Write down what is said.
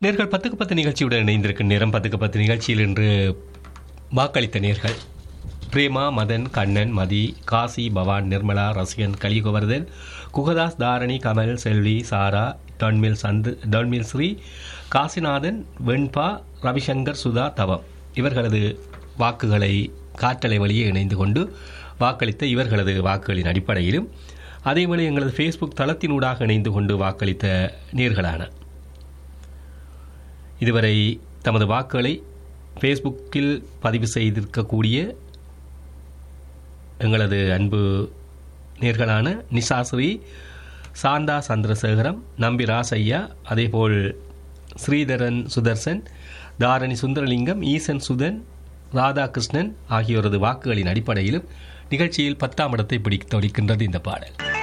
நேர்கள் பத்துக்கு பத்து நிகழ்ச்சியுடன் இணைந்திருக்கும் நேரம் பத்துக்கு பத்து நிகழ்ச்சியில் இன்று வாக்களித்த நேர்கள் பிரேமா மதன் கண்ணன் மதி காசி பவான் நிர்மலா ரசிகன் கலிகோவர்தன் குகதாஸ் தாரணி கமல் செல்வி சாரா டொன்மில் சந்து டொன்மில் ஸ்ரீ காசிநாதன் வெண்பா ரவிசங்கர் சுதா தவம் இவர்களது வாக்குகளை காற்றலை வழியே இணைந்து கொண்டு வாக்களித்த இவர்களது வாக்குகளின் அடிப்படையிலும் அதேவேளை எங்களது ஃபேஸ்புக் தளத்தினூடாக இணைந்து கொண்டு வாக்களித்த நேர்களான இதுவரை தமது வாக்குகளை ஃபேஸ்புக்கில் பதிவு செய்திருக்கக்கூடிய எங்களது அன்பு நேர்களான நிசாஸ்ரீ சாந்தா சந்திரசேகரம் நம்பி ராசையா அதேபோல் ஸ்ரீதரன் சுதர்சன் தாரணி சுந்தரலிங்கம் ஈசன் சுதன் ராதாகிருஷ்ணன் ஆகியோரது வாக்குகளின் அடிப்படையிலும் நிகழ்ச்சியில் பத்தாம் இடத்தை பிடித்தொழிக்கின்றது இந்த பாடல்